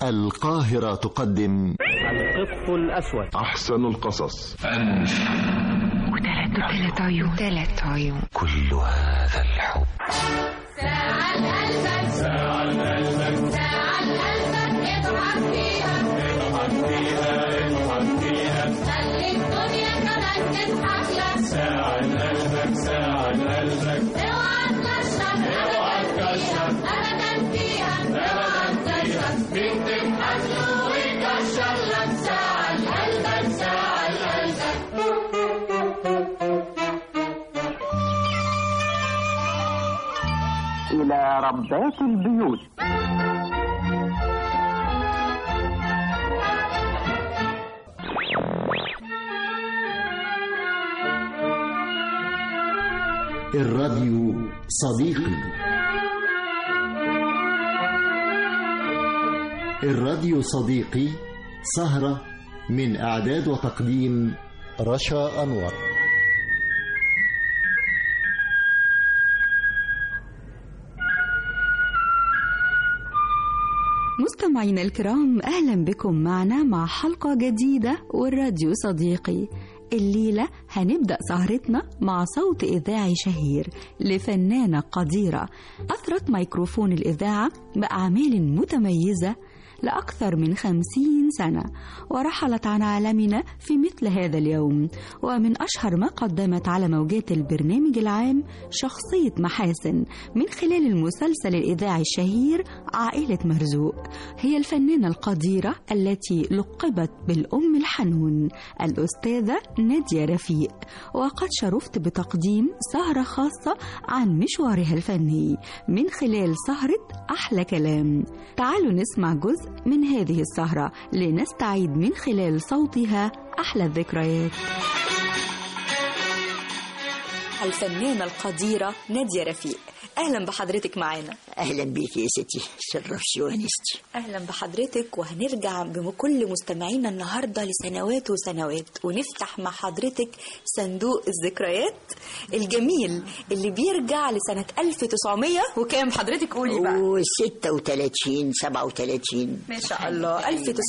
القاهرة تقدم القط الأسود أحسن القصص وثلاث ثلاث عيون ثلاث عيون كل هذا الحب ساعة قلبك ساعة قلبك ساعة قلبك اضحك فيها اضحك فيها اضحك فيها خلي الدنيا كمان تضحك لك ساعة قلبك ساعة قلبك اوعى تكشف اوعى تكشف ابدا فيها اوعى تكشف مين تضحك له ويكشر لك ساعة قلبك ساعة قلبك إلى ربات البيوت الراديو صديقي الراديو صديقي سهرة من إعداد وتقديم رشا أنور مستمعينا الكرام اهلا بكم معنا مع حلقه جديده والراديو صديقي الليله هنبدا سهرتنا مع صوت اذاعي شهير لفنانه قديره اثرت ميكروفون الاذاعه باعمال متميزه لأكثر من خمسين سنة ورحلت عن عالمنا في مثل هذا اليوم ومن أشهر ما قدمت على موجات البرنامج العام شخصية محاسن من خلال المسلسل الإذاعي الشهير عائلة مرزوق هي الفنانة القديرة التي لقبت بالأم الحنون الأستاذة نادية رفيق وقد شرفت بتقديم سهرة خاصة عن مشوارها الفني من خلال سهرة أحلى كلام تعالوا نسمع جزء من هذه السهرة لنستعيد من خلال صوتها أحلى الذكريات الفنانة القديرة نادية رفيق أهلا بحضرتك معانا اهلا بيك يا ستي شرفتي وانستي أهلا بحضرتك وهنرجع بكل مستمعينا النهاردة لسنوات وسنوات ونفتح مع حضرتك صندوق الذكريات الجميل اللي بيرجع لسنة 1900 وكام حضرتك قولي بقى و36 37 ما شاء الله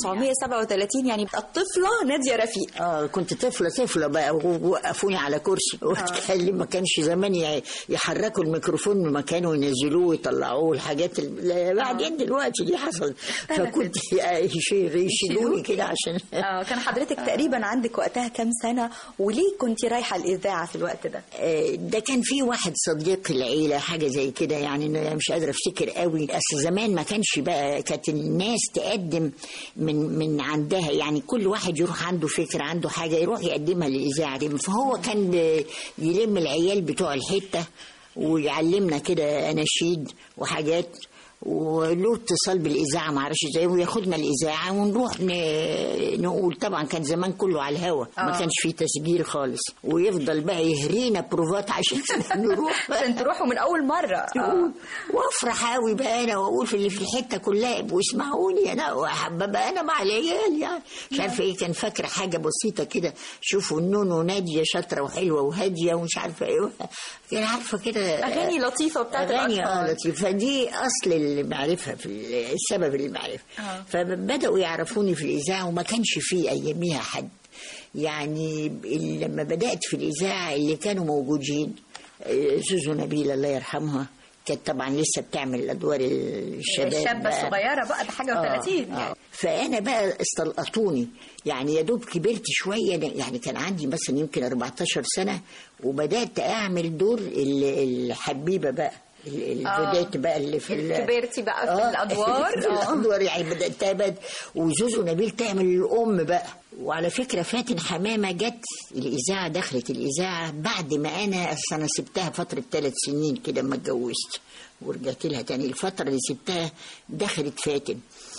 1937 يعني الطفلة نادية رفيق اه كنت طفله طفله بقى ووقفوني على كرسي واتكلم ما كانش زمان ي- يحركوا الميكروفون من مكانه وينزلوه ويطلعوه الحاجات اللي بعدين دلوقتي دي حصل فكنت يشيل- يشيلوني كده عشان آه كان حضرتك تقريبا عندك وقتها كام سنة وليه كنت رايحة الإذاعة في الوقت ده؟ آه، ده كان في واحد صديق العيلة حاجة زي كده يعني أنا مش قادرة أفتكر قوي أصل زمان ما كانش بقى كانت الناس تقدم من من عندها يعني كل واحد يروح عنده فكرة عنده حاجة يروح يقدمها للإذاعة دي فهو كان آه، يلم العيال بتوع الحتة ويعلمنا كده أناشيد وحاجات وله اتصال بالاذاعه ما اعرفش ازاي وياخدنا الاذاعه ونروح ن... نقول طبعا كان زمان كله على الهوا ما آه. كانش فيه تسجيل خالص ويفضل بقى يهرينا بروفات عشان نروح بقى عشان تروحوا من أول مرة نقول وافرح قوي بقى انا واقول في اللي في الحته كلها يبقوا يسمعوني انا وحابه بقى انا مع العيال يعني مش عارفه ايه كان فاكره حاجه بسيطه كده شوفوا النونو ناديه شاطره وحلوه وهاديه ومش عارفه ايه كان عارفه كده أغاني لطيفة بتاعت اغاني اه الأطفال. لطيفه فدي اصل المعرفه في ال- السبب المعرفه فبداوا يعرفوني في الاذاعه وما كانش في اياميها حد يعني ال- لما بدات في الاذاعه اللي كانوا موجودين آه، زوزو نبيل الله يرحمها كانت طبعا لسه بتعمل ادوار الشباب الشابة بقى. الصغيرة بقى بحاجة آه، و30 آه. يعني فانا بقى استلقطوني يعني يا دوب كبرت شويه يعني كان عندي مثلا يمكن 14 سنه وبدات اعمل دور ال- الحبيبه بقى ال- آه. الفودات بقى اللي في ال- كبرتي بقى في آه، الأدوار في آه. الادوار يعني بدات تابد وزوزو نبيل تعمل الام بقى وعلى فكره فاتن حمامه جت الاذاعه دخلت الاذاعه بعد ما انا أصل انا سبتها فتره ثلاث سنين كده ما اتجوزت ورجعت لها تاني الفتره اللي سبتها دخلت فاتن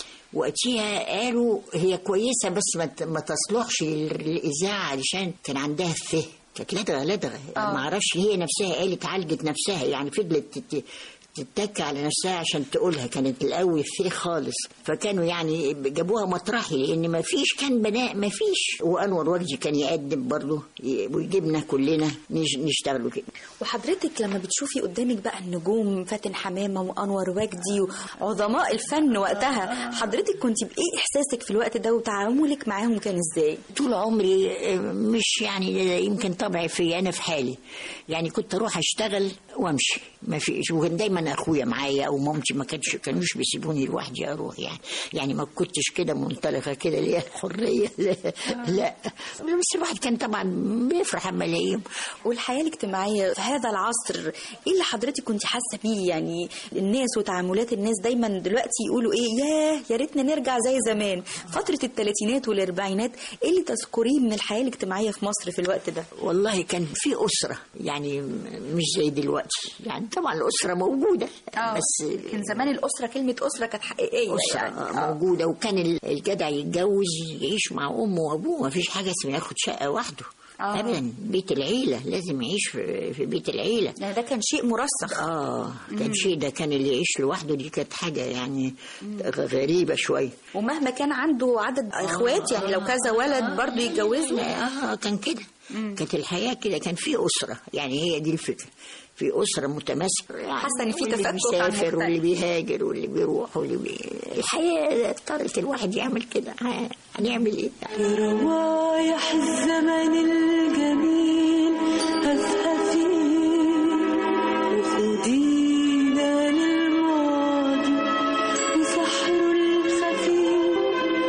وقتها قالوا هي كويسه بس ما ت- ما تصلحش للاذاعه علشان كان عندها فه كانت لدغه لدغه آه. ما اعرفش هي نفسها قالت عالجت نفسها يعني فضلت تت- تتك على نفسها عشان تقولها كانت الاول فيه خالص فكانوا يعني جابوها مطرحي لان ما فيش كان بناء ما فيش وانور وجدي كان يقدم برضه ويجيبنا كلنا نش- نشتغلوا كده وحضرتك لما بتشوفي قدامك بقى النجوم فاتن حمامة وأنور وجدي وعظماء الفن وقتها حضرتك كنت بإيه إحساسك في الوقت ده وتعاملك معاهم كان إزاي؟ طول عمري آه، مش يعني يمكن طبعي في انا في حالي يعني كنت اروح اشتغل وامشي ما فيش وكان دايما اخويا معايا او مامتي ما كانش كانوش بيسيبوني لوحدي اروح يعني يعني ما كنتش كده منطلقه كده ليا الحريه لا, لا بس الواحد كان طبعا بيفرح اما الاقيهم والحياة الاجتماعية في هذا العصر إيه اللي حضرتك كنت حاسة بيه يعني الناس وتعاملات الناس دايما دلوقتي يقولوا إيه ياه يا ريتنا نرجع زي زمان فترة الثلاثينات والأربعينات إيه اللي تذكريه من الحياة الاجتماعية في مصر في الوقت ده؟ والله كان في أسرة يعني مش زي دلوقتي يعني طبعا الأسرة موجودة بس كان زمان الأسرة كلمة أسرة كانت حقيقية أسرة يعني موجودة وكان ال- الجدع يتجوز يعيش مع أمه وأبوه ما فيش حاجة اسمها ياخد شقة وحده آه. أبدا بيت العيلة لازم يعيش في, في بيت العيلة يعني ده كان شيء مرسخ اه كان شيء ده كان اللي يعيش لوحده دي كانت حاجة يعني غريبة شوية ومهما كان عنده عدد اخوات يعني لو كذا ولد برضه يتجوزوا اه كان كده كانت الحياة كده كان في أسرة يعني هي دي الفكرة في أسرة متماسكة يعني حاسة إن في واللي تفكك عن بيسافر مختلف. واللي بيهاجر واللي بيروح واللي بي... الحياة اضطرت الواحد يعمل كده ه- هنعمل إيه روايح الزمن الجميل أزقفي وخدينا للماضي وسحره الخفيف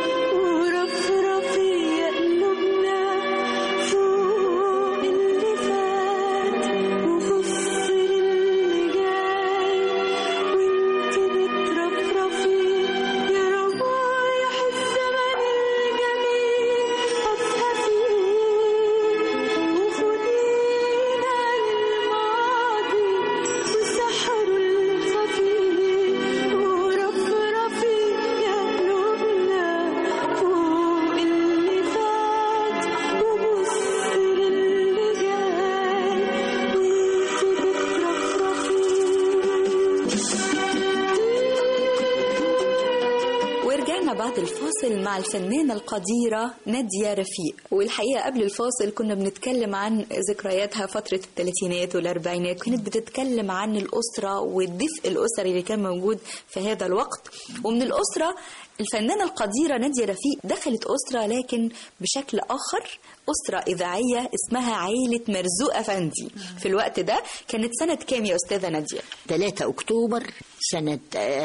ورفرفي قلوبنا فوق اللي فات وبص للي جاي وانت بترفرفي يا روايح الزمن الجميل أزقفي وخدينا للماضي وسحره الخفيف ورفرفي يا قلوبنا فوق اللي فات وبص للي جاي وانت بترفرفي ورجعنا بعد الفاصل مع الفنانة القديرة نادية رفيق والحقيقة قبل الفاصل كنا بنتكلم عن ذكرياتها فترة الثلاثينات والأربعينات كانت بتتكلم عن الأسرة والدفء الأسري اللي كان موجود في هذا الوقت ومن الأسرة الفنانة القديرة نادية رفيق دخلت أسرة لكن بشكل آخر أسرة إذاعية اسمها عيلة مرزوق أفندي في الوقت ده كانت سنة كام يا أستاذة نادية؟ 3 أكتوبر سنة آه،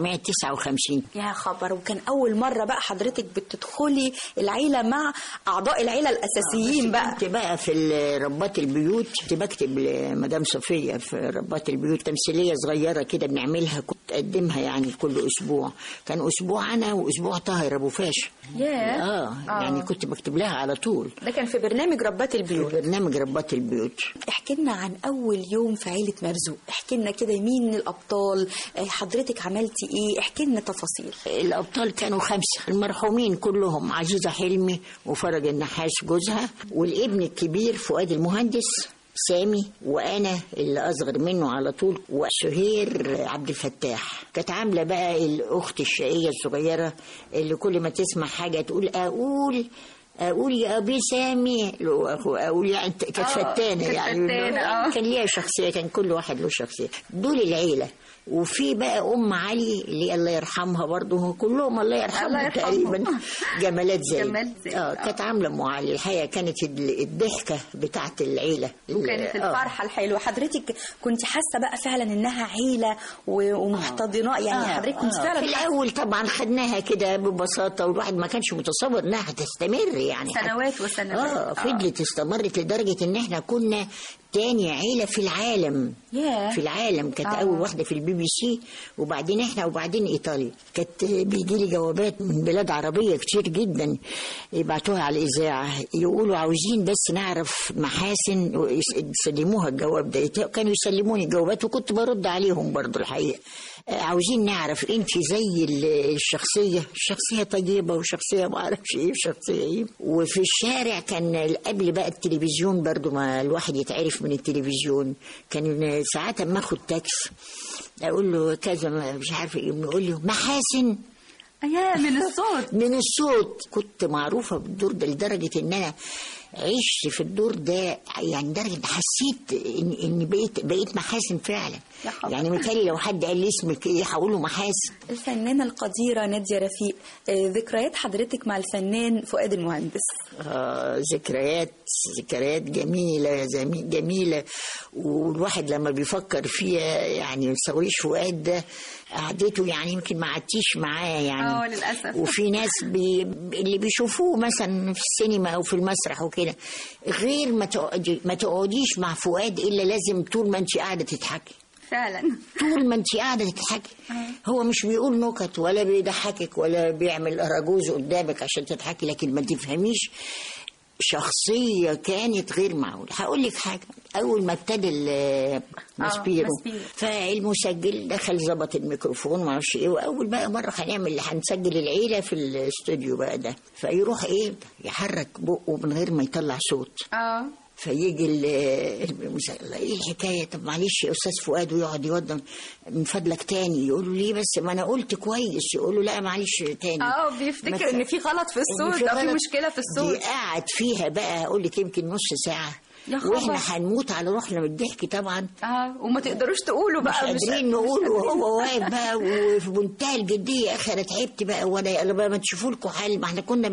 1959 يا خبر وكان أول مرة بقى حضرتك بتدخلي العيلة مع أعضاء العيلة الأساسيين بقى كنت بقى في ال- ربات البيوت كنت بكتب لمدام صفية في ربات البيوت تمثيلية صغيرة كده بنعملها كنت أقدمها يعني كل أسبوع كان أسبوع أنا وأسبوع طاهر أبو فاشا ياه آه يعني كنت بكتب لها على طول ده كان في برنامج ربات في البيوت برنامج ربات البيوت احكي لنا عن أول يوم في عيلة مرزوق احكي لنا كده مين الأبطال آه، حضرتك عملتي إيه احكي لنا تفاصيل الأبطال كانوا خمسة المرحومين كلهم عزيزة حلمي وفرج النحاس جوزها والابن الكبير فؤاد المهندس سامي وانا اللي اصغر منه على طول وسهير عبد الفتاح كانت عامله بقى الاخت الشقيه الصغيره اللي كل ما تسمع حاجه تقول اقول اقول يا ابي سامي لو أخو اقول يعني كانت فتانه يعني كان ليها شخصيه كان كل واحد له شخصيه دول العيله وفي بقى ام علي اللي الله يرحمها برضه كلهم الله يرحمهم تقريبا جمالات زايد جمال زايد، اه كانت عامله ام علي الحقيقه كانت ال- الضحكه بتاعت العيله وكانت آه. الفرحة الحلوة حضرتك كنت حاسة بقى فعلا إنها عيلة و- ومحتضنة يعني حضرتك كنت آه. فعلا في الاول طبعا خدناها كده ببساطه والواحد ما كانش متصور انها هتستمر يعني سنوات وسنوات. اه فضلت استمرت لدرجه ان احنا كنا تاني عيله في العالم ياه. في العالم كانت آه. اول واحده في البي بي سي وبعدين احنا وبعدين ايطاليا كانت بيجي لي جوابات من بلاد عربيه كتير جدا يبعتوها على الاذاعه يقولوا عاوزين بس نعرف محاسن ويس- يسلموها الجواب ده كانوا يسلموني الجوابات وكنت برد عليهم برضو الحقيقه آه، عاوزين نعرف انت زي ال- الشخصيه الشخصيه طيبه وشخصيه ما اعرفش ايه وشخصيه ايه وفي الشارع كان قبل بقى التلفزيون برضو ما الواحد يتعرف من التلفزيون كان ساعات اما اخد تاكس اقول له كذا ما- مش عارفه ايه يقول لي محاسن يا من الصوت من الصوت كنت معروفة بالدور ده لدرجة ان انا عشت في الدور ده يعني لدرجة إن حسيت ان ان بقيت بقيت محاسن فعلا يا خبر. يعني مثالي لو حد قال لي اسمك ايه هقول له محاسن الفنانة القديرة نادية رفيق آه، ذكريات حضرتك مع الفنان فؤاد المهندس آه ذكريات ذكريات جميلة زمي- جميلة والواحد لما بيفكر فيها يعني صويش فؤاد ده قعدته يعني يمكن ما قعدتيش معاه يعني آه، للأسف. وفي ناس بي اللي بيشوفوه مثلا في السينما او في المسرح وكده غير ما تقعدي ما تقعديش مع فؤاد الا لازم طول ما انت قاعده تضحكي فعلا طول ما انت قاعده تضحكي هو مش بيقول نكت ولا بيضحكك ولا بيعمل اراجوز قدامك عشان تضحكي لكن ما تفهميش شخصية كانت غير معقولة هقول لك حاجة أول ما ابتدى ال- ماسبيرو ماسبيرو. فالمسجل دخل ظبط الميكروفون ما اعرفش ايه واول بقى مره هنعمل هنسجل العيله في الاستوديو بقى ده فيروح ايه يحرك بقه من غير ما يطلع صوت اه فيجي ال- المسجل ايه الحكايه طب معلش يا استاذ فؤاد ويقعد يوضم من فضلك تاني يقول له ليه بس ما انا قلت كويس يقول له لا معلش تاني اه بيفتكر ان في غلط في الصوت إن او في غلط. مشكله في الصوت دي قعد فيها بقى اقول لك يمكن نص ساعه يا خبر. واحنا هنموت على روحنا من الضحك طبعا اه وما تقدروش تقولوا مش بقى قادرين نقول وهو واقف بقى وفي منتهى الجديه يا اخي انا تعبت بقى وانا انا بقى ما تشوفوا لكم حل ما احنا كنا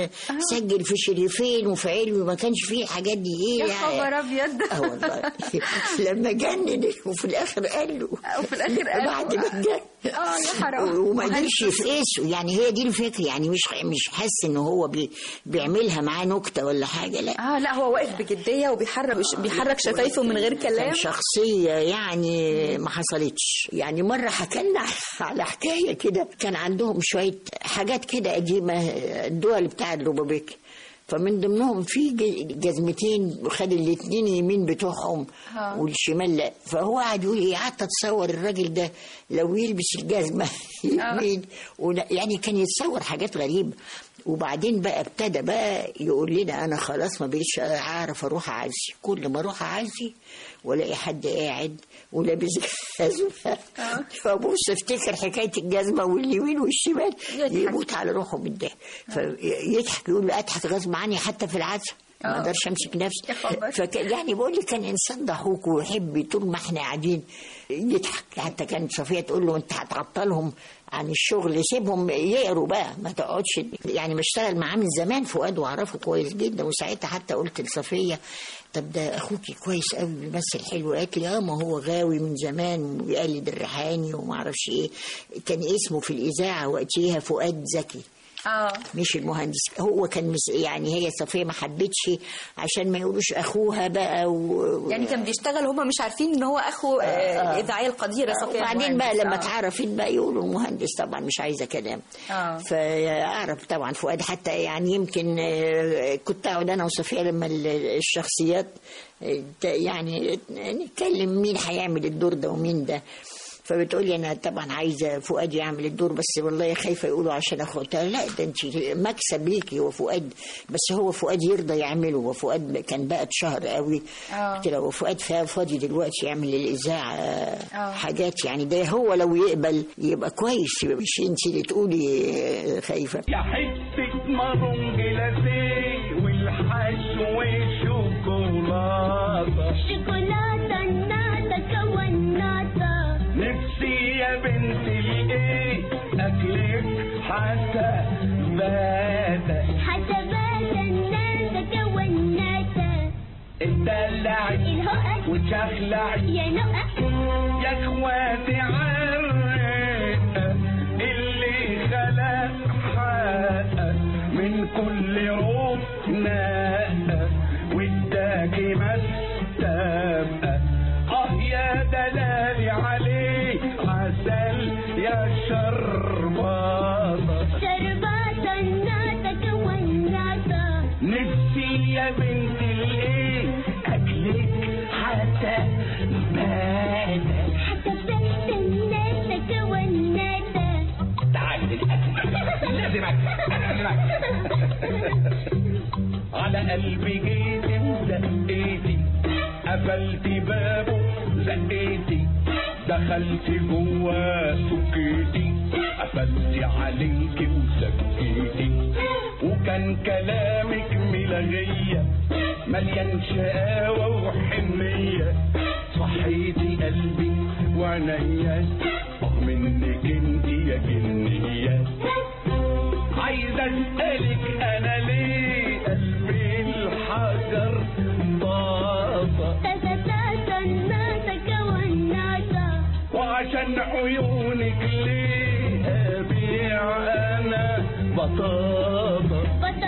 بنسجل في شريفين وفي علوي وما كانش فيه الحاجات دي ايه يا يعني. خبر ابيض اه والله لما جنن وفي الاخر قال له وفي الآخر قال له. بعد ما اتجنن اه يا حرام وما قدرش يفقسه يعني هي دي الفكره يعني مش مش حاسس ان هو بي بيعملها معاه نكته ولا حاجه لا اه لا هو واقف بجديه وبيحرك بيحرك شفايفه من غير كلام كان شخصية يعني ما حصلتش يعني مرة حكلنا على حكاية كده كان عندهم شوية حاجات كده قديمة الدول بتاع الروبابيك فمن ضمنهم في ج- جزمتين خد الاتنين يمين بتوعهم ها. والشمال لا فهو قعد يقول ايه قعدت اتصور الراجل ده لو يلبس الجزمه يمين ون- يعني كان يتصور حاجات غريبه وبعدين بقى ابتدى بقى يقول لنا انا خلاص ما بقيتش اعرف اروح اعزي كل ما اروح اعزي والاقي حد قاعد ولابس جزمه فبص افتكر حكايه الجزمه واليمين والشمال يضحك. يموت على روحه من الضحك فيضحك يقول له اضحك غصب عني حتى في العزم ما آه. اقدرش امسك نفسي يا خبر. فكان يعني بقول لك كان انسان ضحوك ويحب طول ما احنا قاعدين يضحك حتى كانت صفيه تقول له انت هتعطلهم عن الشغل سيبهم يقروا بقى ما تقعدش يعني بشتغل معاه من زمان فؤاد واعرفه كويس جدا وساعتها حتى قلت لصفيه طب ده اخوكي كويس قوي بيمثل حلو قالت لي اه ما هو غاوي من زمان وبيقلد الريحاني وما اعرفش ايه كان اسمه في الاذاعه وقتها فؤاد زكي اه مش المهندس هو كان مس... يعني هي صفيه ما حبتش عشان ما يقولوش اخوها بقى و... يعني كان بيشتغل هما مش عارفين ان هو اخو آه، الاذاعيه القديره صفيه وبعدين بقى المهندس. لما آه. اتعرفت بقى يقولوا المهندس طبعا مش عايزه كلام آه. فاعرف طبعا فؤاد حتى يعني يمكن آه، كنت اقعد انا وصفيه لما ال- الشخصيات آه، ت- يعني نتكلم مين هيعمل الدور ده ومين ده فبتقول لي انا طبعا عايزه فؤاد يعمل الدور بس والله خايفه يقولوا عشان اخو قلت لها لا ده انت مكسب ليكي هو فؤاد بس هو فؤاد يرضى يعمله وفؤاد كان بقى اتشهر قوي آه. قلت لها هو فؤاد فا- فاضي دلوقتي يعمل الاذاعه آه. حاجات يعني ده هو لو يقبل يبقى كويس يبقى مش انت اللي تقولي آه، خايفه يا حتة مارون جلاسيه والحشو شوكولاتة شوكولاتة الناتا كوناتا نفسي يا بنت الايه اكلك حتى ماتا حسبات الناتا كوناتا اتدلعي الهقة وتخلعي يا نقة يا اخواتي عالرقة اللي خلق حقق من كل ركنة واداكي مستبقى اه يا دلالي عليه عسل يا شرباطة شربات الناتا كوناتا نفسي يا بنت الايه اكلك حتى ماذا حسبات الناتا كوناتا تعالي للأكل لازم أكل لازم أكل على قلبي جيتي وزقيتي قفلتي بابه زقيتي ده دخلت جوا سكيتي قفلت عليك وسكيتي وكان كلامك ملغية مليان شقاوة وحنية صحيتي قلبي وعينيا اه منك انت يا جنية عايز اسألك انا ليه قلبي الحجر طاطا وعشان عيونك ليه ابيع انا بطاطا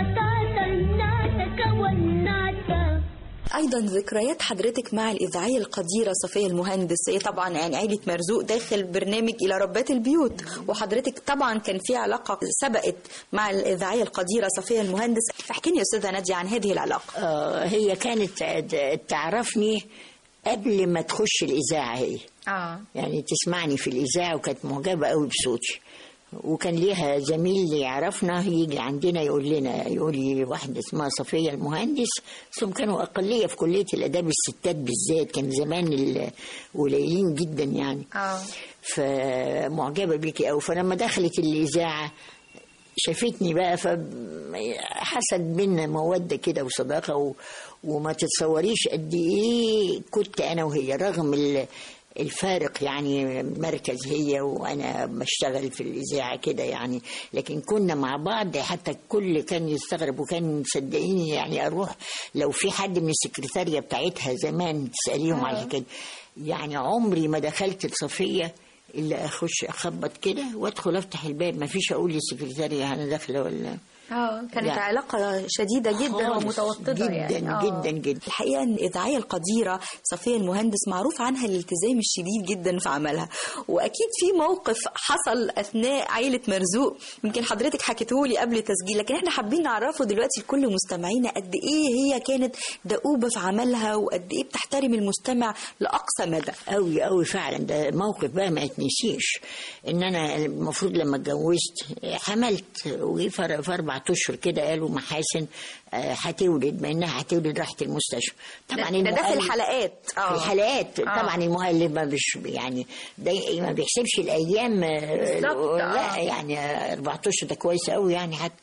ايضا ذكريات حضرتك مع الاذاعيه القديره صفيه المهندس هي طبعا يعني عائله مرزوق داخل برنامج الى ربات البيوت وحضرتك طبعا كان في علاقه سبقت مع الاذاعيه القديره صفيه المهندس احكي لي يا استاذه ناديه عن هذه العلاقه آه هي كانت تعرفني قبل ما تخش الإذاعة هي اه يعني تسمعني في الإذاعة وكانت معجبة قوي بصوتي وكان ليها زميل يعرفنا يجي عندنا يقول لنا يقول لي واحدة اسمها صفية المهندس ثم كانوا أقلية في كلية الآداب الستات بالذات كان زمان ال- قليلين جدا يعني اه فمعجبة بيكي أوي فلما دخلت الإذاعة شافتني بقى فحسد بينا مودة كده وصداقة و... وما تتصوريش قد إيه كنت أنا وهي رغم ال... الفارق يعني مركز هي وانا بشتغل في الاذاعه كده يعني لكن كنا مع بعض حتى الكل كان يستغرب وكان مصدقيني يعني اروح لو في حد من السكرتاريه بتاعتها زمان تساليهم على الحكايه دي. يعني عمري ما دخلت الصفيه الا اخش اخبط كده وادخل افتح الباب ما فيش اقول للسكرتاريه انا داخله ولا اه كانت يعني علاقة شديدة جدا خالص. ومتوطدة جدا يعني آه. جدا جدا الحقيقة ان الإذاعية القديرة صفية المهندس معروف عنها الالتزام الشديد جدا في عملها وأكيد في موقف حصل أثناء عائلة مرزوق يمكن حضرتك حكيته لي قبل التسجيل لكن احنا حابين نعرفه دلوقتي لكل مستمعينا قد إيه هي كانت دؤوبة في عملها وقد إيه بتحترم المستمع لأقصى مدى قوي قوي فعلا ده موقف بقى ما يتنسيش ان انا المفروض لما اتجوزت حملت وجي في في اربع اشهر كده قالوا محاسن آه، هتولد ما انها هتولد راحت المستشفى طبعا ده, ده في المؤلف- الحلقات في الحلقات آه. طبعا المؤلف ما بيش يعني ده ما بيحسبش الايام آه، بالظبط، لا آه. يعني 14 ده كويس قوي يعني حتى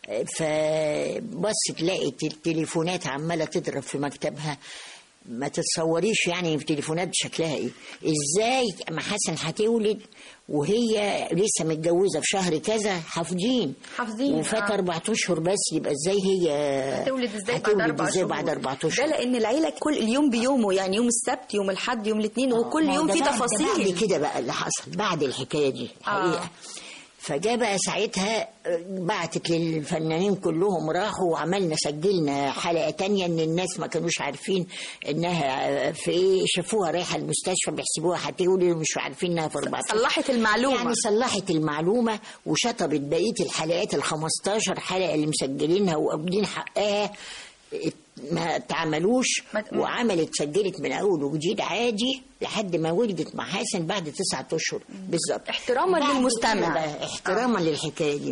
فبصت لقت التليفونات عماله تضرب في مكتبها ما تتصوريش يعني في تليفونات شكلها ايه ازاي ما حسن هتولد وهي لسه متجوزه في شهر كذا حافظين حافظين، وفات آه. اربع اشهر بس يبقى ازاي هي هتولد ازاي بعد هتولد اربع ازاي شهور بعد اربع ده اشهر لان العيله كل اليوم بيومه يعني يوم السبت يوم الاحد يوم الاثنين وكل ما هو يوم ده في بعد- ده تفاصيل بعد كده بقى اللي حصل بعد الحكايه دي الحقيقه آه. فجاء بقى ساعتها بعتت للفنانين كلهم راحوا وعملنا سجلنا حلقه تانية ان الناس ما كانوش عارفين انها في ايه شافوها رايحه المستشفى بيحسبوها هتولد ومش عارفين انها في 14 صلحت المعلومه يعني صلحت المعلومه وشطبت بقيه الحلقات ال 15 حلقه اللي مسجلينها وقابضين حقها ات- ما اتعملوش ما- وعملت سجلت من اول وجديد عادي لحد ما ولدت مع حسن بعد تسعة اشهر بالظبط احتراما بعد للمستمع. كده بقى احتراما للحكايه دي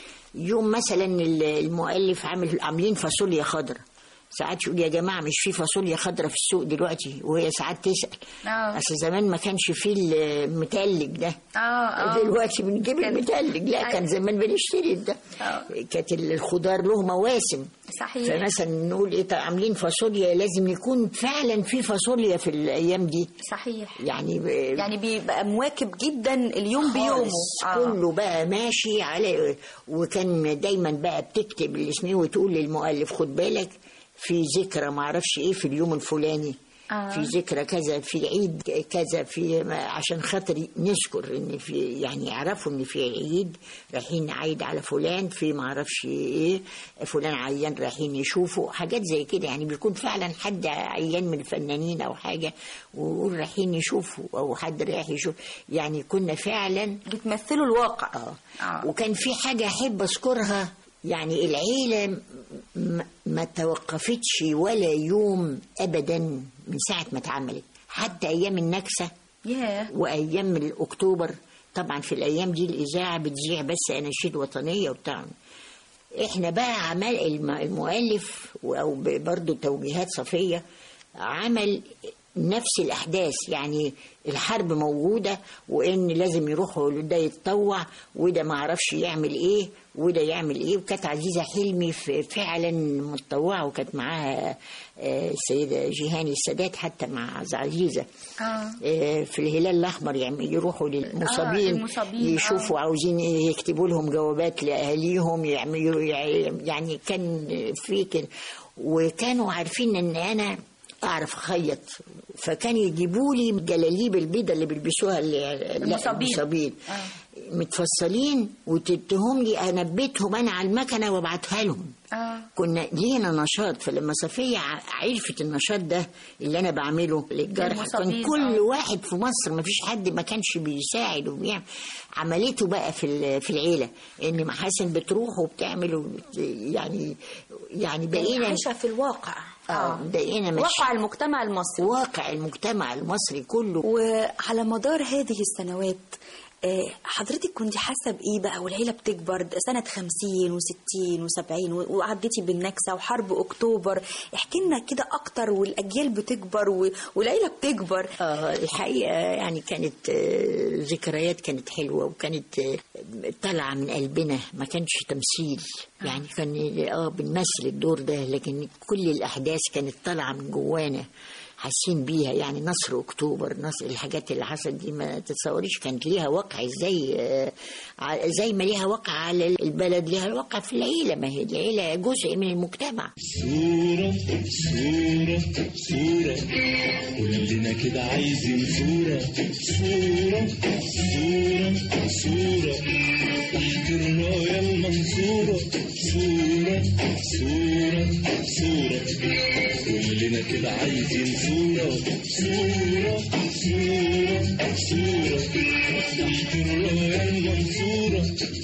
يوم مثلا ال- المؤلف عامل عاملين فاصوليا خضراء ساعات يقول يا جماعه مش في فاصوليا خضراء في السوق دلوقتي وهي ساعات تسال آه. اصل زمان ما كانش فيه المتلج ده اه اه دلوقتي بنجيب كان- المتلج لا كان زمان بنشتري ده آه. كانت الخضار له مواسم صحيح فمثلا نقول ايه طب عاملين فاصوليا لازم يكون فعلا في فاصوليا في الايام دي صحيح يعني ب- يعني بيبقى مواكب جدا اليوم بيومه خالص. آه. كله بقى ماشي على وكان دايما بقى بتكتب الاسم وتقول للمؤلف خد بالك في ذكرى معرفش ايه في اليوم الفلاني آه. في ذكرى كذا في العيد كذا في ما- عشان خاطر نذكر ان في يعني يعرفوا ان في عيد رايحين نعيد على فلان في معرفش ايه فلان عيان رايحين يشوفوا حاجات زي كده يعني بيكون فعلا حد عيان من الفنانين او حاجه ويقول رايحين يشوفوا او حد رايح يشوف يعني كنا فعلا بتمثلوا الواقع اه آه. وكان في حاجة أحب أذكرها يعني العيلة م- م- ما توقفتش ولا يوم أبدا من ساعة ما اتعملت حتى أيام النكسة ياه وأيام الأكتوبر طبعا في الأيام دي الإذاعة بتذيع بس أناشيد وطنية وبتاع إحنا بقى عمل الم- المؤلف أو ب- برضو توجيهات صفية عمل نفس الأحداث يعني الحرب موجودة وإن لازم يروحوا ده يتطوع وده ما عرفش يعمل إيه وده يعمل إيه وكانت عزيزة حلمي ف- فعلا متطوعة وكانت معاها آه، السيدة جيهاني السادات حتى مع عزيزة اه آه، في الهلال الأحمر يعني يروحوا للمصابين المصابين، يشوفوا عاوزين إيه، يكتبوا لهم جوابات لأهاليهم يعملوا يعني كان في كده وكانوا عارفين إن أنا أعرف أخيط فكانوا يجيبوا لي الجلاليب البيضة اللي بيلبسوها اللي لا، المصابين. المصابين متفصلين وتديهم لي انبتهم انا على المكنه وابعتها لهم اه كنا لينا نشاط فلما صفية ع- عرفت النشاط ده اللي أنا بعمله للجرح للمصابين، كان كل آه. واحد في مصر ما فيش حد ما كانش بيساعد وبيعمل عملته بقى في ال- في العيلة إن محاسن بتروح وبتعمل وبت- يعني يعني بقينا عايشة في الواقع اه بقينا ماشي واقع المجتمع المصري واقع المجتمع المصري كله وعلى مدار هذه السنوات آه، حضرتك كنت حاسه بايه بقى والعيله بتكبر ده سنه 50 و60 و70 وعديتي بالنكسه وحرب اكتوبر احكي لنا كده اكتر والاجيال بتكبر و- والعيله بتكبر آه الحقيقة يعني كانت آه، ذكريات كانت حلوة وكانت آه، طالعة من قلبنا ما كانش تمثيل يعني كان اه بنمثل الدور ده لكن كل الأحداث كانت طالعة من جوانا حاسين بيها يعني نصر اكتوبر نصر الحاجات اللي حصلت دي ما تتصوريش كانت ليها وقع ازاي آه، ع- زي ما ليها وقع على البلد ليها وقع في العيله ما هي العيله جزء من المجتمع صورة صورة صورة كلنا كده عايزين صورة صورة صورة صورة تحت الراية المنصورة صورة صورة صورة كلنا كده عايزين صورة صورة صورة صورة تحت الراية المنصورة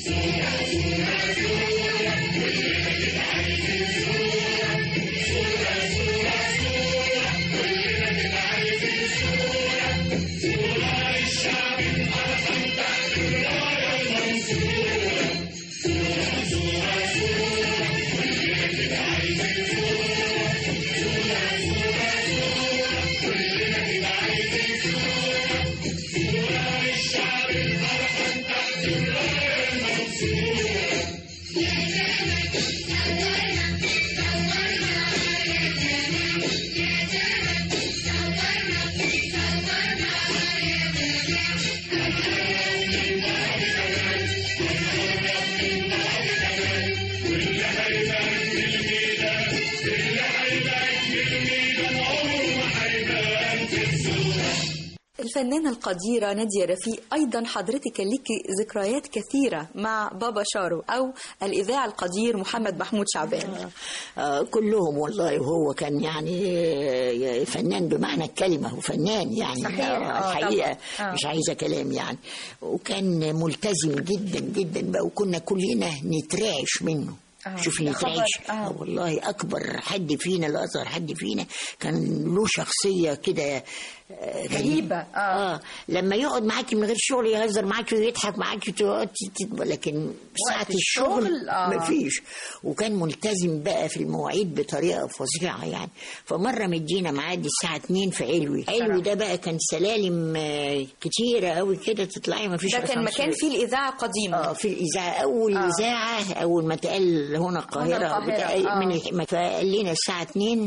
الفنانة القديرة نادية رفيق أيضا حضرتك كان ليكي ذكريات كثيرة مع بابا شارو أو الإذاعة القدير محمد محمود شعبان آه كلهم والله وهو كان يعني آه، فنان بمعنى الكلمة هو فنان يعني صحيح، آه، آه، الحقيقة طبعاً. آه. مش عايزة كلام يعني وكان ملتزم جدا جدا بقى وكنا كلنا نترعش منه آه، شوف يا خبر، نترعش آه. آه والله أكبر حد فينا الأصغر حد فينا كان له شخصية كده آه، غريبة، آه. اه لما يقعد معاكي من غير شغل يهزر معاكي ويضحك معاكي وتقعد تت- لكن ساعة الشغل، الشغل آه. مفيش وكان ملتزم بقى في المواعيد بطريقه فظيعه يعني فمره مدينا ميعاد الساعه 2 في علوي علوي ده بقى كان سلالم آه، كتيره قوي كده تطلعي مفيش ده كان أسانسير. مكان فيه الإذاعة قديمة اه في الاذاعه اول آه. اذاعه اول ما اتقال هنا القاهره, القاهرة، بتاع- آه. من الح- فقال لنا الساعه 2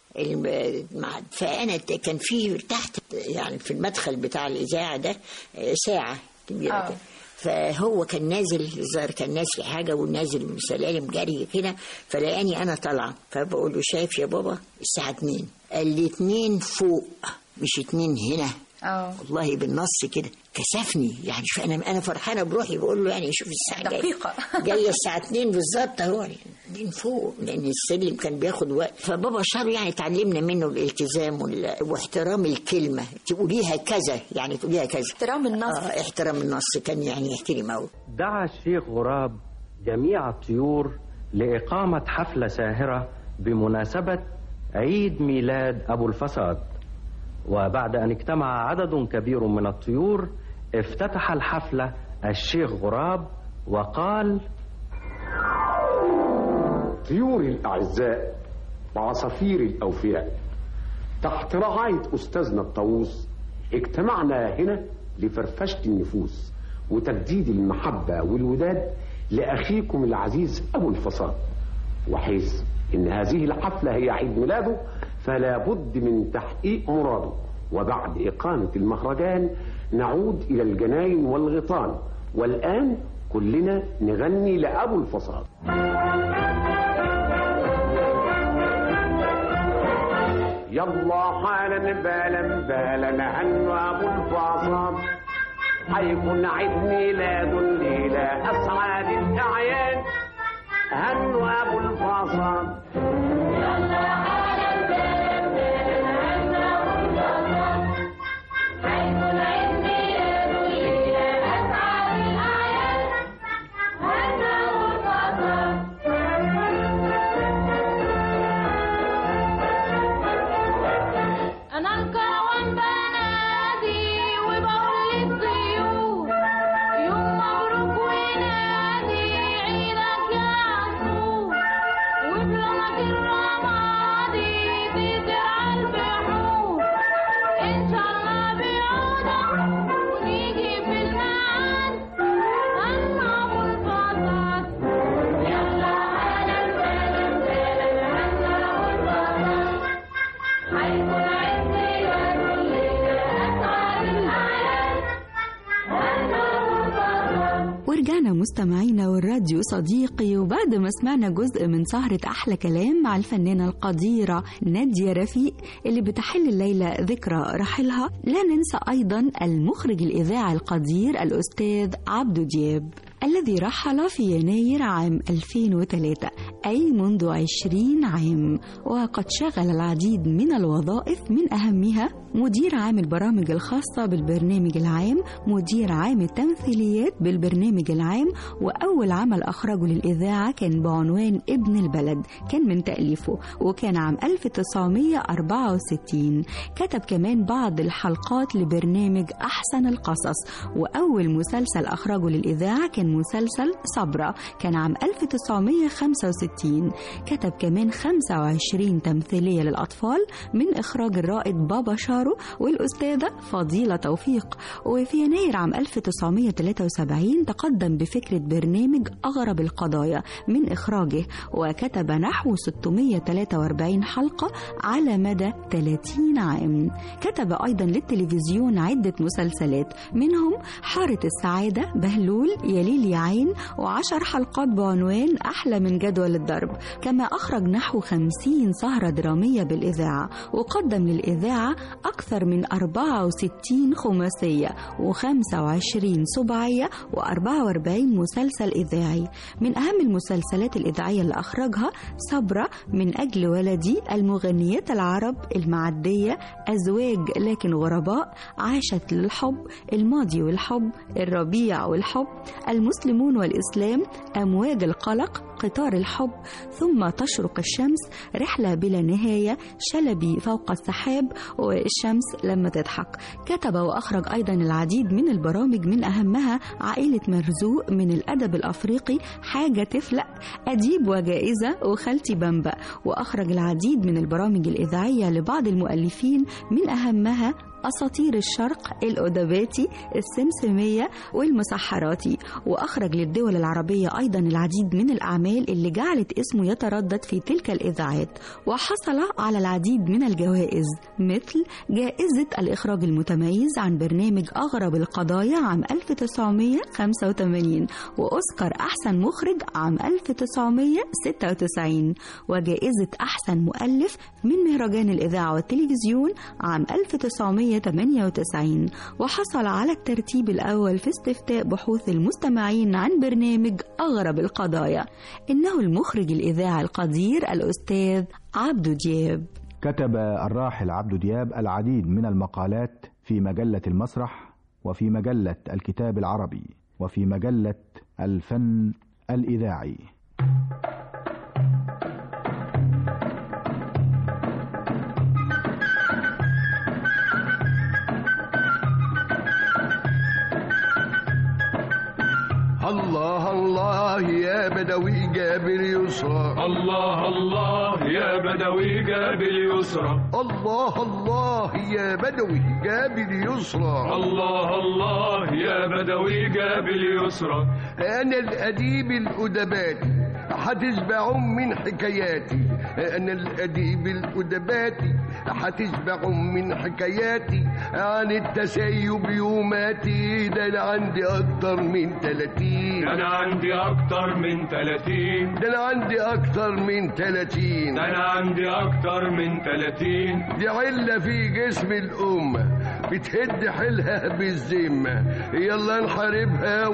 الميعاد فانا ت- كان في تحت يعني في المدخل بتاع الاذاعه ده آه، ساعه كبيره آه. كده فهو كان نازل الظاهر كان ناسي حاجه ونازل من سلالم جري كده فلقاني انا طالعه فبقول له شايف يا بابا الساعه 2 قال لي 2 فوق مش 2 هنا اه والله بالنص كده كسفني يعني شوف انا انا فرحانه بروحي بقول له يعني شوف الساعه جايه دقيقة. جايه الساعه 2 بالظبط اهو من فوق لان السلم كان بياخد وقت فبابا شارو يعني اتعلمنا منه الالتزام وال- واحترام الكلمه تقوليها كذا يعني تقوليها كذا احترام النص اه احترام النص كان يعني يحترم قوي دعا الشيخ غراب جميع الطيور لإقامة حفلة ساهرة بمناسبة عيد ميلاد أبو الفساد وبعد أن اجتمع عدد كبير من الطيور افتتح الحفلة الشيخ غراب وقال طيوري الأعزاء وعصافيري الأوفياء تحت رعاية أستاذنا الطاووس اجتمعنا هنا لفرفشة النفوس وتجديد المحبة والوداد لأخيكم العزيز أبو الفصاد وحيث إن هذه الحفلة هي عيد ميلاده فلا بد من تحقيق مراده وبعد إقامة المهرجان نعود إلى الجناين والغيطان والآن كلنا نغني لأبو الفصاد يلا حالا بالا بالا هنو ابو الفاصل حيكون عيد ميلاد الليلة أسعد الأعياد هنو أبو الفاصل يلا حالا بالا بالا هنو أبو الفاصل حيكون عيد ميلاد الليلة أسعد الأعياد هنو أبو أنا الكروان بنادي وبقول للطيور يوم مبروك ونادي عيدك يا عصفور وبلونك الرمادي تزرع البحور إن شاء الله بعودة ونيجي في الميعاد أنا أبو الفضل يلا على البلد بلد أنا أبو الفضل حيكون عيد ميلاد الليلة أسعد الأعياد أنا أبو الفضل ورجعنا مستمعينا والراديو صديقي وبعد ما سمعنا جزء من سهرة أحلى كلام مع الفنانة القديرة نادية رفيق اللي بتحل الليلة ذكرى رحلها لا ننسى أيضا المخرج الإذاعي القدير الأستاذ عبدو دياب الذي رحل في يناير عام 2003 أي منذ 20 عام وقد شغل العديد من الوظائف من أهمها مدير عام البرامج الخاصة بالبرنامج العام مدير عام التمثيليات بالبرنامج العام وأول عمل أخرجه للإذاعة كان بعنوان ابن البلد كان من تأليفه وكان عام 1964 كتب كمان بعض الحلقات لبرنامج أحسن القصص وأول مسلسل أخرجه للإذاعة كان مسلسل صبرا كان عام 1965 كتب كمان 25 تمثيلية للأطفال من إخراج الرائد بابا شارو والأستاذة فضيلة توفيق وفي يناير عام 1973 تقدم بفكرة برنامج أغرب القضايا من إخراجه وكتب نحو 643 حلقة على مدى 30 عام كتب أيضا للتلفزيون عدة مسلسلات منهم حارة السعادة بهلول يليل يا عين وعشر حلقات بعنوان أحلى من جدول الضرب كما أخرج نحو 50 سهرة درامية بالإذاعة وقدم للإذاعة أكثر من 64 خماسية و25 سبعية و44 مسلسل إذاعي من أهم المسلسلات الإذاعية اللي أخرجها صبرة من أجل ولدي المغنيات العرب المعدية أزواج لكن غرباء عاشت للحب الماضي والحب الربيع والحب المسلمون والإسلام أمواج القلق قطار الحب ثم تشرق الشمس رحلة بلا نهاية شلبي فوق السحاب والشمس لما تضحك كتب وأخرج أيضا العديد من البرامج من أهمها عائلة مرزوق من الأدب الأفريقي حاجة تفلق أديب وجائزة وخالتي بمبا وأخرج العديد من البرامج الإذاعية لبعض المؤلفين من أهمها أساطير الشرق الأدباتي السمسمية والمسحراتي وأخرج للدول العربية أيضا العديد من الأعمال اللي جعلت اسمه يتردد في تلك الإذاعات وحصل على العديد من الجوائز مثل جائزة الإخراج المتميز عن برنامج أغرب القضايا عام 1985 وأوسكار أحسن مخرج عام 1996 وجائزة أحسن مؤلف من مهرجان الإذاعة والتلفزيون عام 1998 وحصل على الترتيب الأول في استفتاء بحوث المستمعين عن برنامج أغرب القضايا إنه المخرج الإذاعي القدير الأستاذ عبدو دياب كتب الراحل عبدو دياب العديد من المقالات في مجلة المسرح وفي مجلة الكتاب العربي وفي مجلة الفن الإذاعي الله الله الله يا بدوي جاب اليسرى الله الله يا بدوي جاب اليسرى الله الله يا بدوي جاب اليسرى الله الله يا بدوي جاب اليسرى أنا الأديب الأدباتي هتشبعهم من حكاياتي أنا الأديب الأدباتي هتشبعهم من حكاياتي عن التسيب يوماتي ده أنا عندي أكتر من تلاتين انا عندي اكتر من 30 ده أنا عندي أكتر من تلاتين انا عندي اكتر من 30 دي علة في جسم الأمة بتهد حيلها بالذمة يلا نحاربها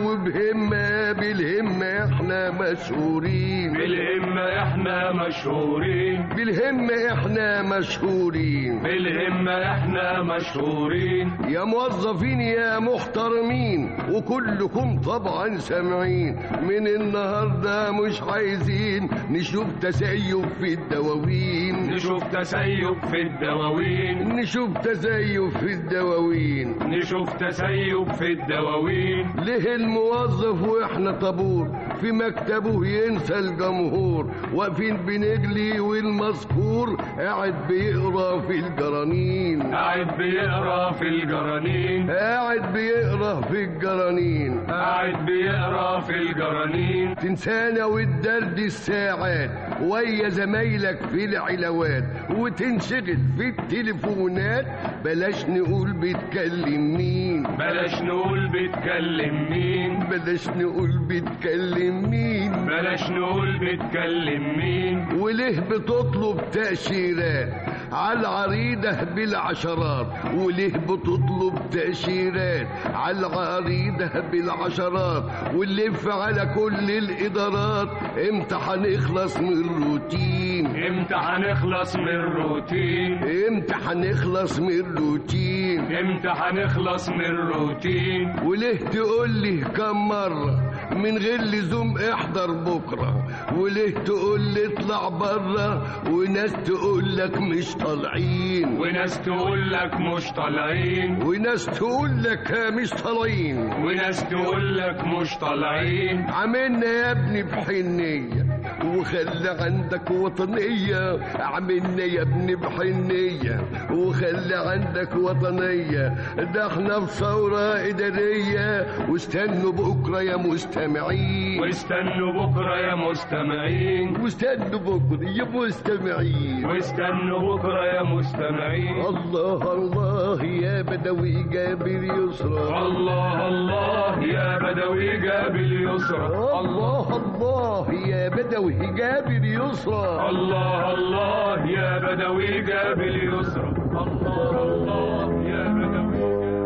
وبهمة بالهمة احنا مشهورين بالهمة احنا مشهورين بالهمة احنا مشهورين بالهمة احنا مشهورين يا موظفين يا محترمين وكلكم طبعا سامعين من النهاردة مش عايزين نشوف تسيب في الدواوين نشوف تسيب في الدواوين نشوف تسيب في الدواوين نشوف تسيب في الدواوين ليه الموظف واحنا طابور في مكتبه ينسى الجمهور واقفين بنجلي والمذكور قاعد بيقرا في الجرانين قاعد بيقرا في الجرانين قاعد بيقرا في الجرانين قاعد بيقرا في الجرانين تنسانا والدرد الساعات ويا زمايلك في العلاوات وتنشغل في التليفونات بلاش نقول بتكلم مين بلاش نقول بتكلم مين بلاش نقول بتكلم مين بلاش نقول بتكلم مين وليه بتطلب تأشيرات على العريضة بالعشرات وليه بتطلب تأشيرات على العريضة بالعشرات ونلف على كل الإدارات امتى هنخلص من الروتين امتى هنخلص من الروتين امتى هنخلص من الروتين امتى هنخلص من الروتين وليه تقول لي كم مرة من غير لزوم احضر بكرة وليه تقول لي اطلع برا وناس تقول لك مش طالعين وناس تقول لك مش طالعين وناس تقول لك مش طالعين وناس تقول لك مش طالعين عملنا يا ابني بحنية وخلي عندك وطنية عملنا يا ابني بحنية وخلي عندك وطنية ده احنا في ثورة إدارية واستنوا بكرة يا مستمعين واستنوا بكرة يا مستمعين واستنوا بكرة يا مستمعين واستنوا بكرة يا مستمعين الله الله يا بدوي جابر يسرى الله الله يا بدوي جاب اليسرى الله الله يا بدوي جابر يسرى الله الله يا بدوي جاب اليسرى الله الله يا بدوي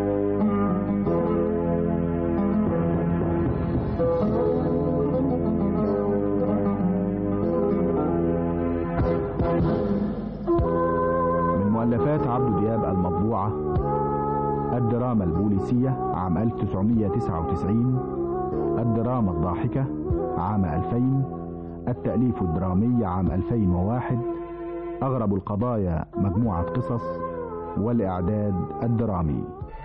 من مؤلفات عبد دياب المطبوعة الدراما البوليسية عام 1999 الدراما الضاحكة عام 2000 التأليف الدرامي عام 2001 أغرب القضايا مجموعة قصص والإعداد الدرامي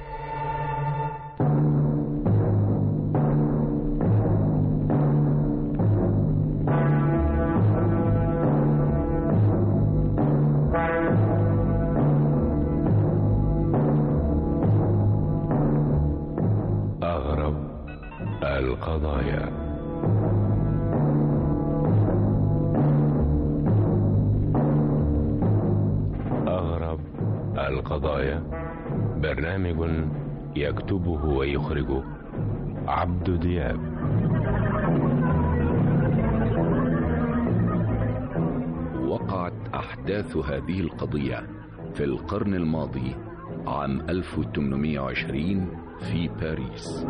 أغرب القضايا أغرب القضايا برنامج يكتبه ويخرجه عبد دياب وقعت أحداث هذه القضية في القرن الماضي عام 1820 في باريس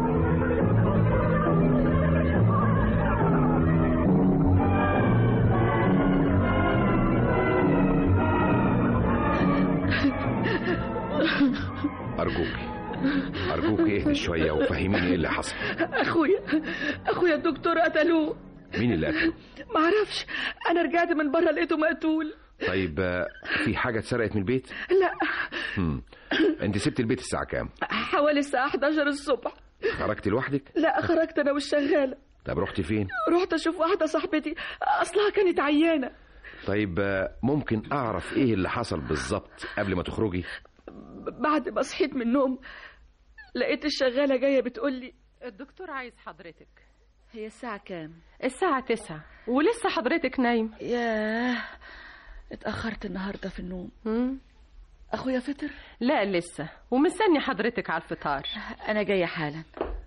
أرجوك أرجوك اهدي شوية وفهميني ايه اللي حصل اخويا اخويا الدكتور قتلوه مين اللي قتله معرفش انا رجعت من بره لقيته مقتول طيب آه، في حاجة اتسرقت من البيت لا هم. انت سبت البيت الساعة كام حوالي الساعة 11 الصبح خرجت لوحدك لا خرجت انا والشغالة طب رحتي فين رحت اشوف واحده صاحبتي اصلها كانت عيانه طيب آه، ممكن اعرف ايه اللي حصل بالظبط قبل ما تخرجي بعد ما صحيت من النوم لقيت الشغاله جايه بتقول لي الدكتور عايز حضرتك هي الساعه كام الساعة تسعة ولسه حضرتك نايم ياه اتاخرت النهارده في النوم اخويا فطر لا لسه ومستني حضرتك على الفطار انا جايه حالا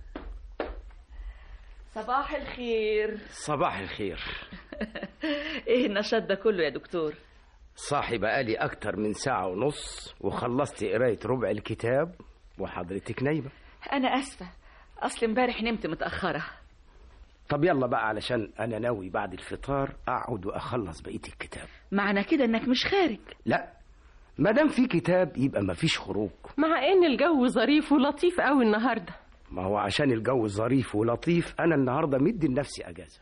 صباح الخير صباح الخير ايه النشاط ده كله يا دكتور صاحي بقالي أكتر من ساعة ونص وخلصت قراية ربع الكتاب وحضرتك نايمة انا اسفه اصل امبارح نمت متاخره طب يلا بقى علشان أنا ناوي بعد الفطار أقعد وأخلص بقية الكتاب معنى كده انك مش خارج لا ما دام في كتاب يبقى مفيش خروج مع ان الجو ظريف ولطيف قوي النهارده ما هو عشان الجو ظريف ولطيف أنا النهاردة مدي لنفسي أجازة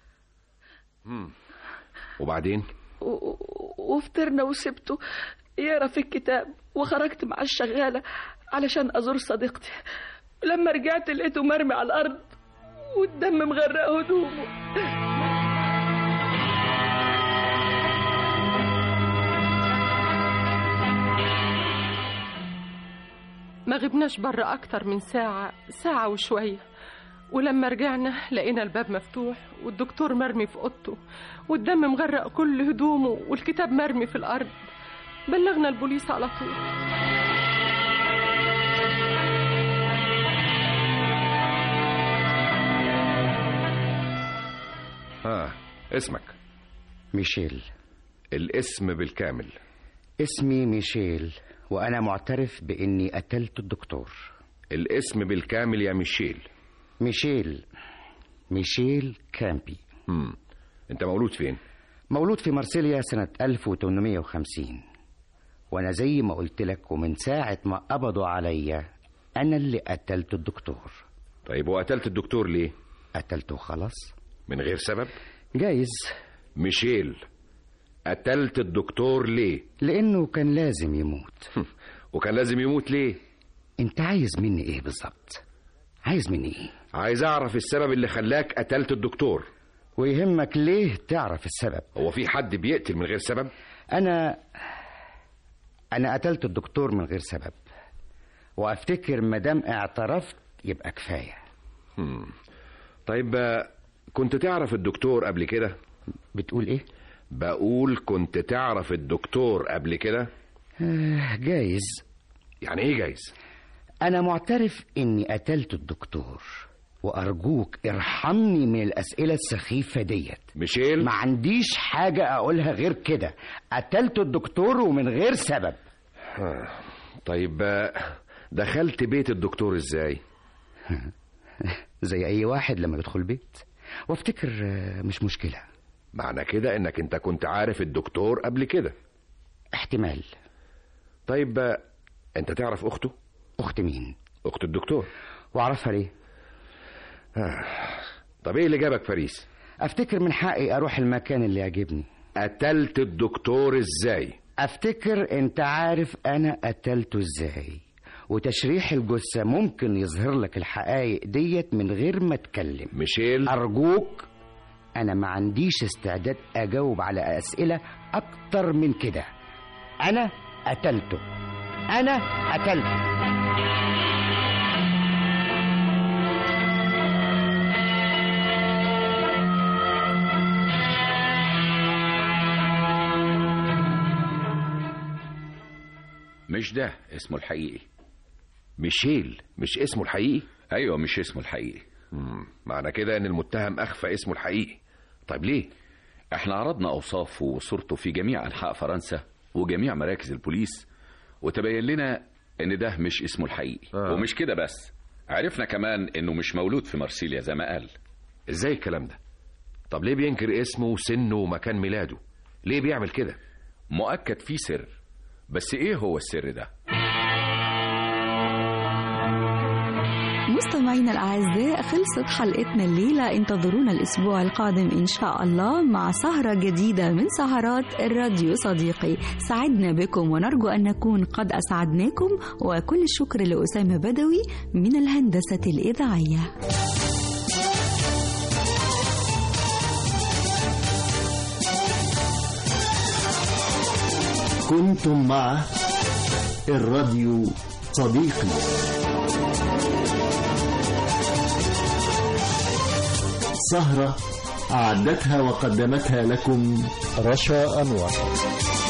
وبعدين و- و- وفطرنا وسبته يقرا في الكتاب وخرجت مع الشغاله علشان ازور صديقتي لما رجعت لقيته مرمي على الارض والدم مغرق هدومه ما غبناش بره أكتر من ساعة ساعة وشوية ولما رجعنا لقينا الباب مفتوح والدكتور مرمي في أوضته والدم مغرق كل هدومه والكتاب مرمي في الأرض بلغنا البوليس على طول ها اسمك ميشيل الاسم بالكامل اسمي ميشيل وأنا معترف بإني قتلت الدكتور الاسم بالكامل يا ميشيل ميشيل ميشيل كامبي مم. انت مولود فين مولود في مرسيليا سنة 1850 وأنا زي ما قلت لك ومن ساعة ما قبضوا عليا أنا اللي قتلت الدكتور طيب وقتلت الدكتور ليه قتلته خلاص من غير سبب جايز ميشيل قتلت الدكتور ليه لأنه كان لازم يموت وكان لازم يموت ليه أنت عايز مني إيه بالظبط عايز مني إيه عايز اعرف السبب اللي خلاك قتلت الدكتور ويهمك ليه تعرف السبب هو في حد بيقتل من غير سبب أنا أنا قتلت الدكتور من غير سبب وأفتكر مدام اعترفت يبقى كفاية مم. طيب آه، كنت تعرف الدكتور قبل كده بتقول إيه؟ بقول كنت تعرف الدكتور قبل كده آه جايز يعني ايه جايز أنا معترف إني قتلت الدكتور وأرجوك ارحمني من الأسئلة السخيفة ديت ميشيل ما عنديش حاجة أقولها غير كده قتلت الدكتور ومن غير سبب آه. طيب آه، دخلت بيت الدكتور ازاي زي أي واحد لما بيدخل بيت وافتكر آه، مش مشكلة معنى كده انك انت كنت عارف الدكتور قبل كده احتمال طيب آه، انت تعرف اخته أخت مين؟ اخت الدكتور وأعرفها ليه؟ آه. طب ايه اللي جابك باريس أفتكر من حقي أروح المكان اللي يعجبني قتلت الدكتور ازاي أفتكر أنت عارف أنا قتلته إزاي وتشريح الجثة ممكن يظهر لك الحقائق ديت من غير ما اتكلم ميشيل أرجوك أنا ما عنديش استعداد أجاوب على أسئلة أكتر من كده أنا قتلته أنا قتلته مش ده اسمه الحقيقي ميشيل مش اسمه الحقيقي ايوه مش اسمه الحقيقي مم. معنى كده ان المتهم اخفى اسمه الحقيقي طيب ليه احنا عرضنا اوصافه وصورته في جميع انحاء فرنسا وجميع مراكز البوليس وتبين لنا ان ده مش اسمه الحقيقي آه. ومش كده بس عرفنا كمان انه مش مولود في مرسيليا زي ما قال ازاي الكلام ده طب ليه بينكر اسمه وسنه ومكان ميلاده ليه بيعمل كده مؤكد في سر بس ايه هو السر ده مستمعينا الأعزاء خلصت حلقتنا الليلة انتظرونا الأسبوع القادم إن شاء الله مع سهرة جديدة من سهرات الراديو صديقي سعدنا بكم ونرجو أن نكون قد أسعدناكم وكل الشكر لأسامة بدوي من الهندسة الإذاعية كنتم مع الراديو صديقي سهرة أعدتها وقدمتها لكم رشا أنور